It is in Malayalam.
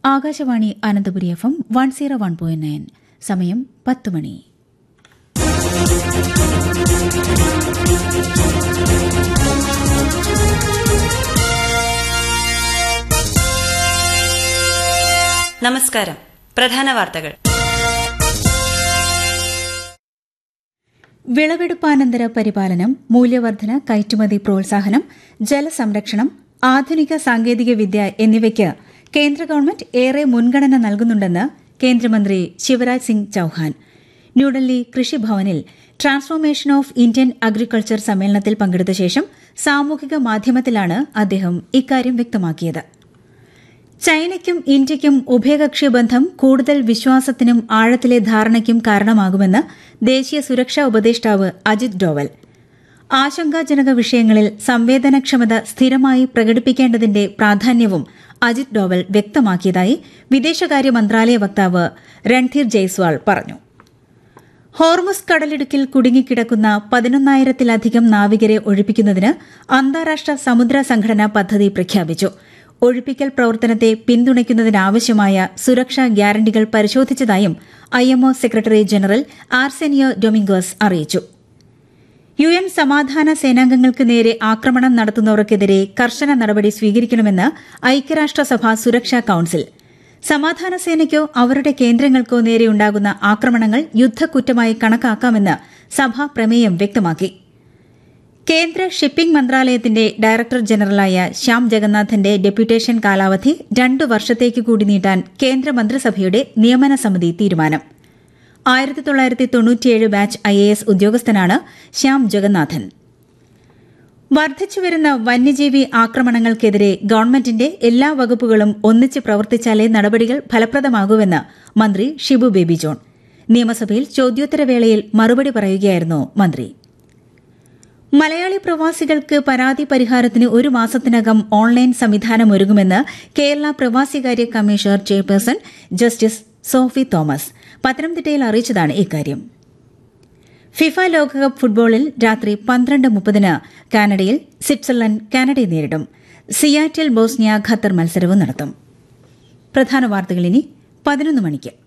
Akashvani Ananthapuri F M one zero one point nine സമയം പത്ത് മണി നമസ്കാരം പ്രധാന വാർത്തകൾ വിളവെടുപ്പാനന്തര പരിപാലനം മൂല്യവർദ്ധന കയറ്റുമതി പ്രോത്സാഹനം ജലസംരക്ഷണം ആധുനിക സാങ്കേതിക വിദ്യ എന്നിവയ്ക്ക് കേന്ദ്ര ഗവൺമെന്റ് ഏറെ മുൻഗണന നൽകുന്നുണ്ടെന്ന് കേന്ദ്രമന്ത്രി ശിവരാജ് സിംഗ് ചൌഹാൻ ന്യൂഡൽഹി കൃഷിഭവനിൽ ട്രാൻസ്ഫോർമേഷൻ ഓഫ് ഇന്ത്യൻ അഗ്രികൾച്ചർ സമ്മേളനത്തിൽ പങ്കെടുത്ത ശേഷം സാമൂഹിക മാധ്യമത്തിലാണ് അദ്ദേഹം ഇക്കാര്യം വ്യക്തമാക്കിയത് ചൈനയ്ക്കും ഇന്ത്യയ്ക്കും ഉഭയകക്ഷി ബന്ധം കൂടുതൽ വിശ്വാസത്തിനും ആഴത്തിലെ ധാരണയ്ക്കും കാരണമാകുമെന്ന് ദേശീയ സുരക്ഷാ ഉപദേഷ്ടാവ് അജിത് ഡോവൽ ആശങ്കാജനക വിഷയങ്ങളിൽ സംവേദനക്ഷമത സ്ഥിരമായി പ്രകടിപ്പിക്കേണ്ടതിന്റെ പ്രാധാന്യവും അജിത് ഡോവൽ വ്യക്തമാക്കിയതായി വിദേശകാര്യ മന്ത്രാലയ വക്താവ് രൺധീർ ജയ്സ്വാൾ പറഞ്ഞു ഹോർമുസ് കടലിടുക്കിൽ കുടുങ്ങിക്കിടക്കുന്ന പതിനൊന്നായിരത്തിലധികം നാവികരെ ഒഴിപ്പിക്കുന്നതിന് അന്താരാഷ്ട്ര സമുദ്ര സംഘടന പദ്ധതി പ്രഖ്യാപിച്ചു ഒഴിപ്പിക്കൽ പ്രവർത്തനത്തെ പിന്തുണയ്ക്കുന്നതിനാവശ്യമായ സുരക്ഷാ ഗ്യാരണ്ടികൾ പരിശോധിച്ചതായും IMO secretary general Arsenio Dominguez അറിയിച്ചു യു എൻ സമാധാന സേനാംഗങ്ങൾക്ക് നേരെ ആക്രമണം നടത്തുന്നവർക്കെതിരെ കർശന നടപടി സ്വീകരിക്കണമെന്ന് ഐക്യരാഷ്ട്രസഭ സുരക്ഷാ കൌൺസിൽ സമാധാന സേനയ്ക്കോ അവരുടെ കേന്ദ്രങ്ങൾക്കോ നേരെയുണ്ടാകുന്ന ആക്രമണങ്ങൾ യുദ്ധക്കുറ്റമായി കണക്കാക്കാമെന്ന് സഭ പ്രമേയം വ്യക്തമാക്കി കേന്ദ്ര ഷിപ്പിംഗ് മന്ത്രാലയത്തിന്റെ ഡയറക്ടർ ജനറലായ ശ്യാം ജഗന്നാഥന്റെ ഡെപ്യൂട്ടേഷൻ കാലാവധി രണ്ടു വർഷത്തേക്ക് കൂടി നീട്ടാൻ കേന്ദ്രമന്ത്രിസഭയുടെ നിയമന സമിതി തീരുമാനം ആയിരത്തി തൊള്ളായിരത്തി തൊണ്ണൂറ്റിയേഴ് ബാച്ച് ഐ എ എസ് ഉദ്യോഗസ്ഥനാണ് ശ്യാം ജഗന്നാഥൻ വർദ്ധിച്ചുവരുന്ന വന്യജീവി ആക്രമണങ്ങൾക്കെതിരെ ഗവൺമെന്റിന്റെ എല്ലാ വകുപ്പുകളും ഒന്നിച്ച് പ്രവർത്തിച്ചാലേ നടപടികൾ ഫലപ്രദമാകൂവെന്ന് മന്ത്രി ഷിബു ബേബി ജോൺ നിയമസഭയിൽ ചോദ്യോത്തരവേളയിൽ മറുപടി പറയുകയായിരുന്നു മന്ത്രി മലയാളി പ്രവാസികൾക്ക് പരാതി പരിഹാരത്തിന് ഒരു മാസത്തിനകം ഓൺലൈൻ സംവിധാനം ഒരുങ്ങുമെന്ന് കേരള പ്രവാസികാര്യ commissioner chairperson justice Sophy Thomas പത്തനംതിട്ടയിൽ അറിയിച്ചതാണ് ഇക്കാര്യം ഫിഫ ലോകകപ്പ് ഫുട്ബോളിൽ രാത്രി പന്ത്രണ്ട് മുപ്പതിന് കാനഡയിൽ സ്വിറ്റ്സർലൻഡ് കാനഡയെ നേരിടും സിയാറ്റിൽ ബോസ്നിയ ഖത്തർ മത്സരവും നടത്തും പ്രധാന വാർത്തകൾ ഇനി പതിനൊന്ന് മണിക്ക്